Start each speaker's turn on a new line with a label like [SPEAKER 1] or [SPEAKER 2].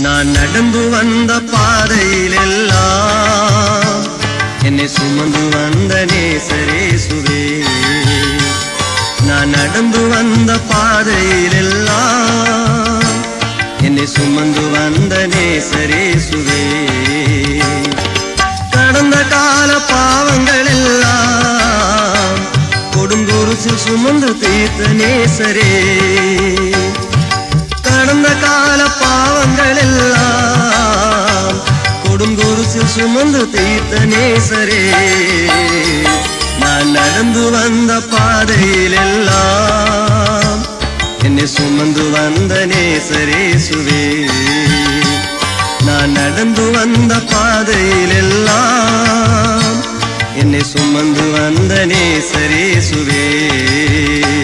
[SPEAKER 1] நான் நடந்து வந்த பாதையில் எல்லாம் என்னை சுமந்து வந்த நேசரேசுவே நான் நடந்து வந்த பாதையில் எல்லாம் என்னை சுமந்து வந்த நேசரேசுவே கடந்த கால பாவங்கள் எல்லாம் கொடுங்குருசில் சுமந்து தீர்த்த நேசரே கடந்த கால பாவங்கள் எல்லாம் கொடுங்குருசில் சுமந்து தீர்த்த நேசரே நான் நடந்து வந்த பாதையில் எல்லாம் என்னை சுமந்து வந்த நேசரேசுவே நான் நடந்து வந்த பாதையில் எல்லாம் என்னை சுமந்து வந்த நேசரேசுவே